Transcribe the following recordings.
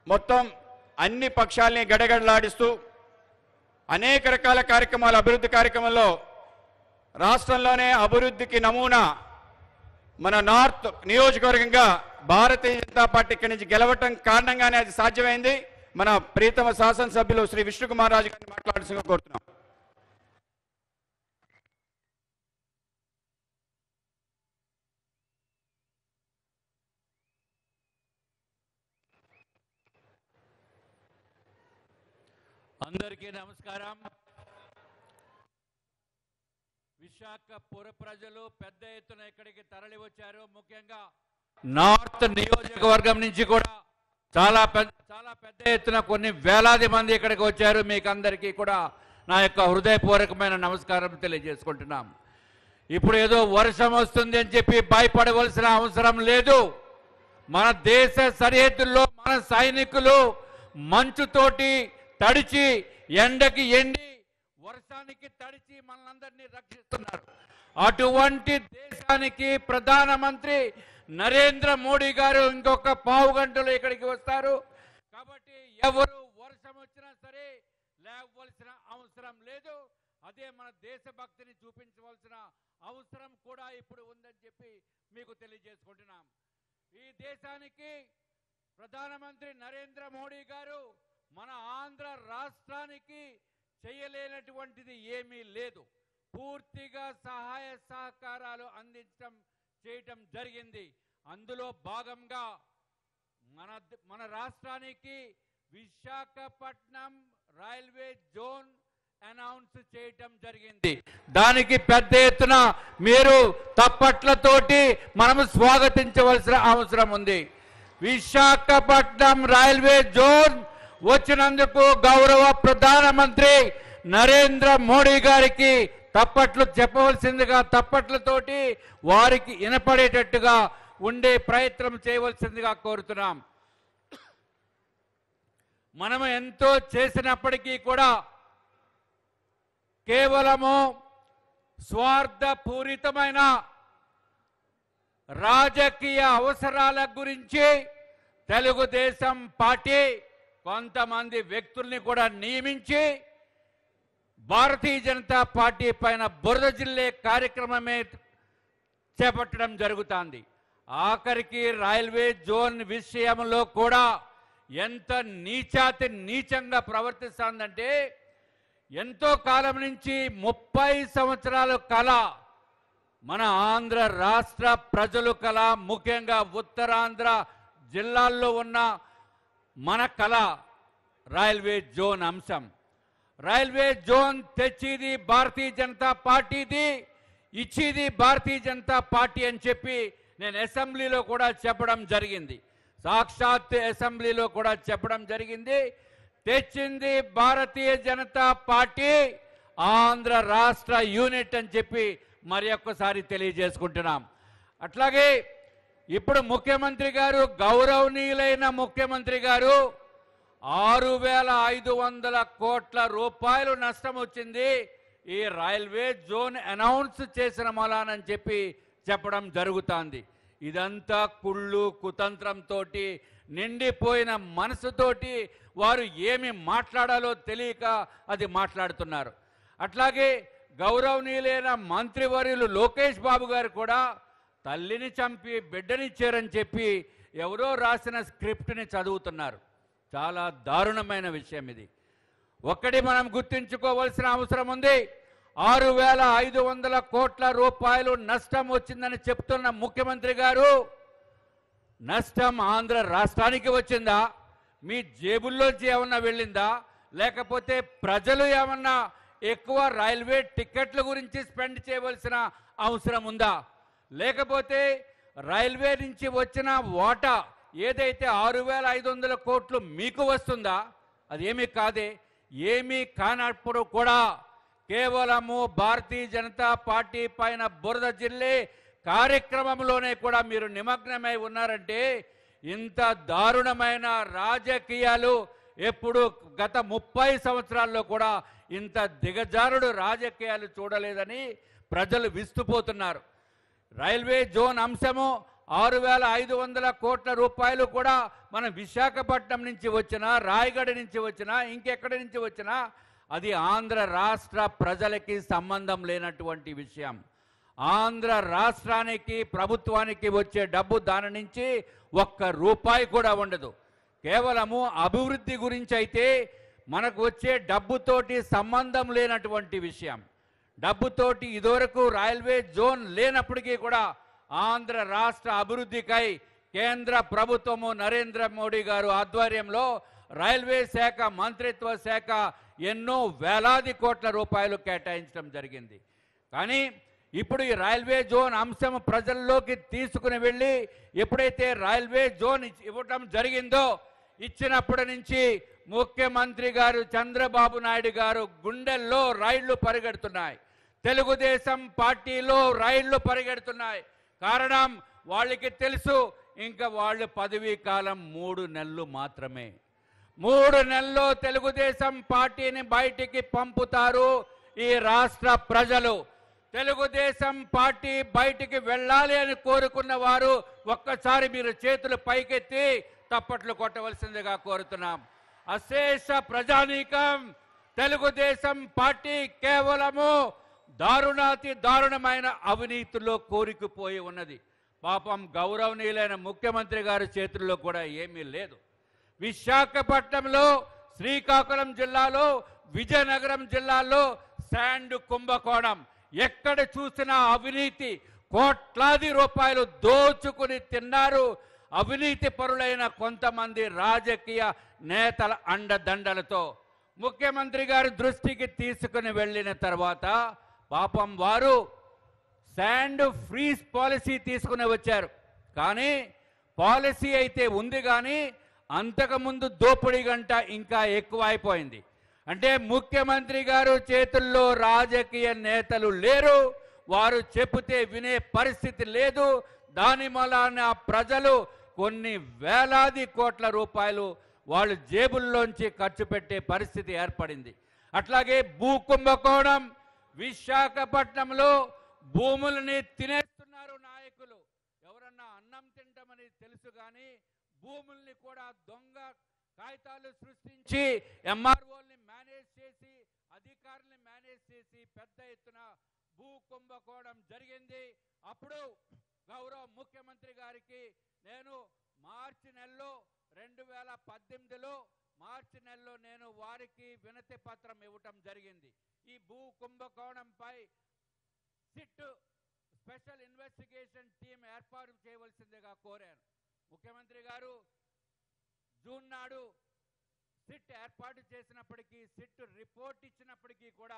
మొత్తం అన్ని పక్షాల్ని గడగడలాడిస్తూ అనేక రకాల కార్యక్రమాలు అభివృద్ధి కార్యక్రమంలో రాష్ట్రంలోనే అభివృద్ధికి నమూనా మన నార్త్ నియోజకవర్గంగా భారతీయ జనతా పార్టీ ఇక్కడి నుంచి గెలవటం కారణంగానే అది సాధ్యమైంది మన ప్రీతమ శాసనసభ్యులు శ్రీ విష్ణుకుమార్ రాజు గారిని మాట్లాడాల్సిందిగా కోరుతున్నాం అందరికీ నమస్కారం విశాఖ పుర ప్రజలు పెద్ద ఎత్తున ఇక్కడికి తరలి వచ్చారు ముఖ్యంగా నార్త్ నియోజకవర్గం నుంచి కూడా చాలా పెద్ద చాలా పెద్ద ఎత్తున కొన్ని వేలాది మంది ఇక్కడికి వచ్చారు మీకు అందరికీ కూడా నా యొక్క హృదయపూర్వకమైన నమస్కారం తెలియజేసుకుంటున్నాం ఇప్పుడు ఏదో వర్షం వస్తుంది అని చెప్పి భయపడవలసిన అవసరం లేదు మన దేశ సరిహద్దుల్లో మన సైనికులు మంచుతోటి తడిచి ఎండకి ఎండి వర్షానికి తడిచి మనలందరినీ రక్షిస్తున్నారు అటువంటి దేశానికి ప్రధానమంత్రి నరేంద్ర మోడీ గారు ఇంకొక పావు గంటలో ఇక్కడికి వస్తారు కాబట్టి ఎవరు వర్షం వచ్చినా సరే లేవలసిన అవసరం లేదు అదే మన దేశభక్తిని చూపించవలసిన అవసరం కూడా ఇప్పుడు ఉందని చెప్పి మీకు తెలియజేసుకుంటున్నాం ఈ దేశానికి ప్రధానమంత్రి నరేంద్ర మోడీ గారు మన ఆంధ్ర రాష్ట్రానికి చేయలేనటువంటిది ఏమీ లేదు పూర్తిగా సహాయ సహకారాలు అందించడం చేయటం జరిగింది అందులో భాగంగా మన మన రాష్ట్రానికి విశాఖపట్నం రైల్వే జోన్ అనౌన్స్ చేయటం జరిగింది దానికి పెద్ద ఎత్తున మీరు తప్పట్లతోటి మనము స్వాగతించవలసిన అవసరం ఉంది విశాఖపట్నం రైల్వే జోన్ వచ్చినందుకు గౌరవ ప్రధానమంత్రి నరేంద్ర మోడీ గారికి తప్పట్లు చెప్పవలసిందిగా తప్పట్లతోటి వారికి వినపడేటట్టుగా ఉండే ప్రయత్నం చేయవలసిందిగా కోరుతున్నాం మనము ఎంతో చేసినప్పటికీ కూడా కేవలము స్వార్థపూరితమైన రాజకీయ అవసరాల గురించి తెలుగుదేశం పార్టీ కొంతమంది వ్యక్తుల్ని కూడా నియమించి భారతీయ జనతా పార్టీ పైన బురద జిల్లే కార్యక్రమమే చేపట్టడం జరుగుతుంది ఆఖరికి రైల్వే జోన్ విషయంలో కూడా ఎంత నీచాతి నీచంగా ప్రవర్తిస్తుందంటే ఎంతో కాలం నుంచి ముప్పై సంవత్సరాల కళ మన ఆంధ్ర రాష్ట్ర ప్రజలు కళ ముఖ్యంగా ఉత్తరాంధ్ర జిల్లాల్లో ఉన్న మన కళ రైల్వే జోన్ అంశం రైల్వే జోన్ తెచ్చేది భారతీయ జనతా పార్టీది ఇచ్చేది భారతీయ జనతా పార్టీ అని చెప్పి నేను అసెంబ్లీలో కూడా చెప్పడం జరిగింది సాక్షాత్ అసెంబ్లీలో కూడా చెప్పడం జరిగింది తెచ్చింది భారతీయ జనతా పార్టీ ఆంధ్ర రాష్ట్ర యూనిట్ అని చెప్పి మరి ఒక్కసారి తెలియజేసుకుంటున్నాం అట్లాగే ఇప్పుడు ముఖ్యమంత్రి గారు గౌరవనీయులైన ముఖ్యమంత్రి గారు ఆరు వేల ఐదు వందల కోట్ల రూపాయలు నష్టం వచ్చింది ఈ రైల్వే జోన్ అనౌన్స్ చేసిన మొలానని చెప్పి చెప్పడం జరుగుతుంది ఇదంతా కుళ్ళు కుతంత్రంతో నిండిపోయిన మనసుతోటి వారు ఏమి మాట్లాడాలో తెలియక అది మాట్లాడుతున్నారు అట్లాగే గౌరవనీయులైన మంత్రివర్యులు లోకేష్ బాబు గారు కూడా తల్లిని చంపి బిడ్డనిచ్చారని చెప్పి ఎవరో రాసిన స్క్రిప్ట్ని చదువుతున్నారు చాలా దారుణమైన విషయం ఇది ఒక్కటి మనం గుర్తుంచుకోవాల్సిన అవసరం ఉంది ఆరు వేల ఐదు వందల కోట్ల రూపాయలు నష్టం వచ్చిందని చెప్తున్న ముఖ్యమంత్రి గారు నష్టం ఆంధ్ర రాష్ట్రానికి వచ్చిందా మీ జేబుల్లోంచి ఏమన్నా వెళ్ళిందా లేకపోతే ప్రజలు ఏమన్నా ఎక్కువ రైల్వే టికెట్ల గురించి స్పెండ్ చేయవలసిన అవసరం ఉందా లేకపోతే రైల్వే నుంచి వచ్చిన వాటా ఏదైతే ఆరు వేల ఐదు వందల కోట్లు మీకు వస్తుందా అదేమీ కాదే ఏమీ కానప్పుడు కూడా కేవలము భారతీయ జనతా పార్టీ పైన బురద జిల్లే కార్యక్రమంలోనే కూడా మీరు నిమగ్నమై ఉన్నారంటే ఇంత దారుణమైన రాజకీయాలు ఎప్పుడు గత ముప్పై సంవత్సరాల్లో కూడా ఇంత దిగజారుడు రాజకీయాలు చూడలేదని ప్రజలు విస్తుపోతున్నారు రైల్వే జోన్ అంశము ఆరు వేల ఐదు వందల కోట్ల రూపాయలు కూడా మన విశాఖపట్నం నుంచి వచ్చినా రాయగఢ నుంచి వచ్చినా ఇంకెక్కడి నుంచి వచ్చినా అది ఆంధ్ర రాష్ట్ర ప్రజలకి సంబంధం లేనటువంటి విషయం ఆంధ్ర రాష్ట్రానికి ప్రభుత్వానికి వచ్చే డబ్బు దాని నుంచి ఒక్క రూపాయి కూడా ఉండదు కేవలము అభివృద్ధి గురించి అయితే మనకు వచ్చే డబ్బుతోటి సంబంధం లేనటువంటి విషయం డబ్బుతోటి ఇదివరకు రైల్వే జోన్ లేనప్పటికీ కూడా ఆంధ్ర రాష్ట్ర అభివృద్ధికై కేంద్ర ప్రభుత్వము నరేంద్ర మోడీ గారు ఆధ్వర్యంలో రైల్వే శాఖ మంత్రిత్వ శాఖ ఎన్నో వేలాది కోట్ల రూపాయలు కేటాయించడం జరిగింది కానీ ఇప్పుడు ఈ రైల్వే జోన్ అంశం ప్రజల్లోకి తీసుకుని వెళ్ళి ఎప్పుడైతే రైల్వే జోన్ ఇచ్- ఇవ్వటం జరిగిందో ఇచ్చినప్పటి నుంచి ముఖ్యమంత్రి గారు చంద్రబాబు నాయుడు గారు గుండెల్లో రైళ్లు పరిగెడుతున్నాయి తెలుగుదేశం పార్టీలో రైళ్లు పరిగెడుతున్నాయి కారణం వాళ్ళకి తెలుసు ఇంకా వాళ్ళు పదవీ కాలం మూడు నెలలు మాత్రమే మూడు నెలల్లో తెలుగుదేశం పార్టీని బయటికి పంపుతారు ఈ రాష్ట్ర ప్రజలు తెలుగుదేశం పార్టీ బయటికి వెళ్ళాలి అని కోరుకున్న వారు ఒక్కసారి మీరు చేతులు పైకెత్తి తప్పట్లు కొట్టవలసిందిగా కోరుతున్నాం అశేష ప్రజానీకం తెలుగుదేశం పార్టీ కేవలము దారుణాతి దారుణమైన అవినీతిలో కోరికుపోయి ఉన్నది పాపం గౌరవనీయులైన ముఖ్యమంత్రి గారి చేతుల్లో కూడా ఏమీ లేదు విశాఖపట్నంలో శ్రీకాకుళం జిల్లాలో విజయనగరం జిల్లాలో శాండ్ కుంభకోణం ఎక్కడ చూసినా అవినీతి కోట్లాది రూపాయలు దోచుకుని తిన్నారు అవినీతి పరులైన కొంతమంది రాజకీయ నేతల అండదండలతో ముఖ్యమంత్రి గారి దృష్టికి తీసుకుని వెళ్ళిన తర్వాత పాపం వారు శాండ్ ఫ్రీజ్ పాలసీ తీసుకుని వచ్చారు కానీ పాలసీ అయితే ఉంది కానీ అంతకుముందు దోపిడీ గంట ఇంకా ఎక్కువ అయిపోయింది అంటే ముఖ్యమంత్రి గారు చేతుల్లో రాజకీయ నేతలు లేరు వారు చెబితే వినే పరిస్థితి లేదు దాని వలన ప్రజలు కొన్ని వేలాది కోట్ల రూపాయలు వాళ్ళు జేబుల్లోంచి ఖర్చు పెట్టే పరిస్థితి ఏర్పడింది అట్లాగే భూ కుంభకోణం విశాఖపట్నంలో భూములని తినేస్తున్నారు నాయకులు ఎవరన్నా అన్నం తింటామని తెలుసు కానీ భూముల్ని కూడా దొంగ కాగితాలు సృష్టించి ఎంఆర్ఓల్ని మేనేజ్ చేసి అధికారుల్ని మేనేజ్ చేసి పెద్ద ఎత్తున భూ కుంభకోణం జరిగింది అప్పుడు గౌరవ ముఖ్యమంత్రి గారికి నేను మార్చి నెలలో రెండు వేల పద్దెనిమిదిలో మార్చి నెలలో నేను వారికి వినతి పత్రం ఇవ్వటం జరిగింది ఈ భూ కుంభకోణంపై సిట్ స్పెషల్ ఇన్వెస్టిగేషన్ టీం ఏర్పాటు చేయవలసిందిగా కోరాను ముఖ్యమంత్రి గారు జూన్ నాడు సిట్ ఏర్పాటు చేసినప్పటికీ సిట్ రిపోర్ట్ ఇచ్చినప్పటికీ కూడా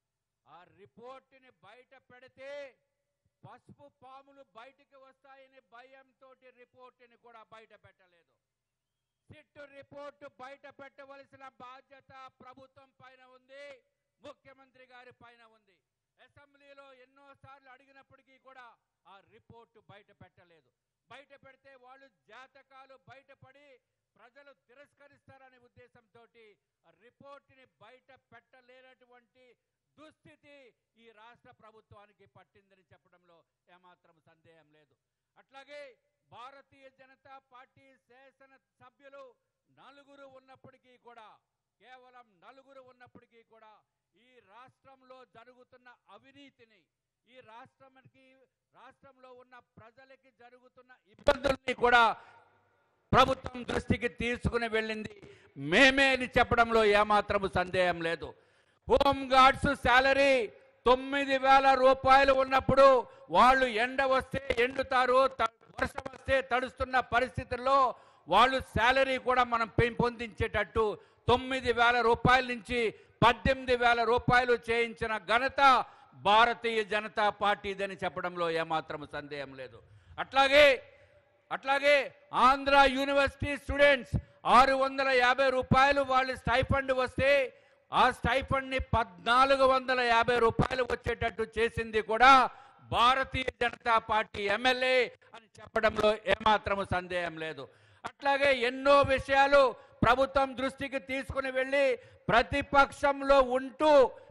ఆ రిపోర్టుని బయట పెడితే పసుపు పాములు బయటికి వస్తాయని భయంతో రిపోర్టుని కూడా బయట పెట్టలేదు సిట్ రిపోర్టు బయట పెట్టవలసిన బాధ్యత ప్రభుత్వం పైన ఉంది ముఖ్యమంత్రి గారి పైన ఉంది అసెంబ్లీలో ఎన్నోసార్లు అడిగినప్పటికీ కూడా ఆ రిపోర్టు బయట పెట్టలేదు బయట పెడితే వాళ్ళు జాతకాలు బయటపడి ప్రజలు తిరస్కరిస్తారనే ఉద్దేశంతో రిపోర్టుని బయట పెట్టలేనటువంటి దుస్థితి ఈ రాష్ట్ర ప్రభుత్వానికి పట్టిందని చెప్పడంలో ఏమాత్రం సందేహం లేదు అట్లాగే భారతీయ జనతా పార్టీ శాసన సభ్యులు నలుగురు ఉన్నప్పటికీ కూడా కేవలం నలుగురు ఉన్నప్పటికీ కూడా ఈ రాష్ట్రంలో జరుగుతున్న అవినీతిని ఈ రాష్ట్రానికి రాష్ట్రంలో ఉన్న ప్రజలకి జరుగుతున్న ఇబ్బందుల్ని కూడా ప్రభుత్వం దృష్టికి తీసుకుని వెళ్ళింది మేమే అని చెప్పడంలో ఏమాత్రం సందేహం లేదు హోమ్ గార్డ్స్ శాలరీ తొమ్మిది వేల రూపాయలు ఉన్నప్పుడు వాళ్ళు ఎండ వస్తే ఎండుతారు త- వర్షం వస్తే తడుస్తున్న పరిస్థితుల్లో వాళ్ళు శాలరీ కూడా మనం పెంపొందించేటట్టు తొమ్మిది వేల రూపాయల నుంచి పద్దెనిమిది వేల రూపాయలు చేయించిన ఘనత భారతీయ జనతా పార్టీదని చెప్పడంలో ఏమాత్రం సందేహం లేదు అట్లాగే అట్లాగే ఆంధ్ర యూనివర్సిటీ స్టూడెంట్స్ ఆరు వందల యాభై రూపాయలు వాళ్ళు స్టైఫండ్ వస్తే ఆ స్టైఫండ్ ని పద్నాలుగు వందల యాభై రూపాయలు వచ్చేటట్టు చేసింది కూడా భారతీయ జనతా పార్టీ ఎమ్మెల్యే అని చెప్పడంలో ఏమాత్రం సందేహం లేదు అట్లాగే ఎన్నో విషయాలు ప్రభుత్వం దృష్టికి తీసుకుని వెళ్ళి ప్రతిపక్షంలో ఉంటూ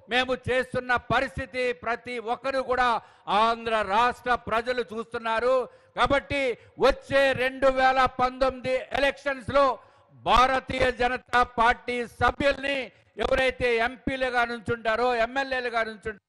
మేము చేస్తున్న పరిస్థితి ప్రతి ఒక్కరు కూడా ఆంధ్ర రాష్ట్ర ప్రజలు చూస్తున్నారు కాబట్టి వచ్చే రెండు వేల పంతొమ్మిది ఎలక్షన్స్ లో భారతీయ జనతా పార్టీ సభ్యుల్ని ఎవరైతే ఎంపీలుగా నుంచుంటారో ఎమ్మెల్యేలుగా నుంచుంటారో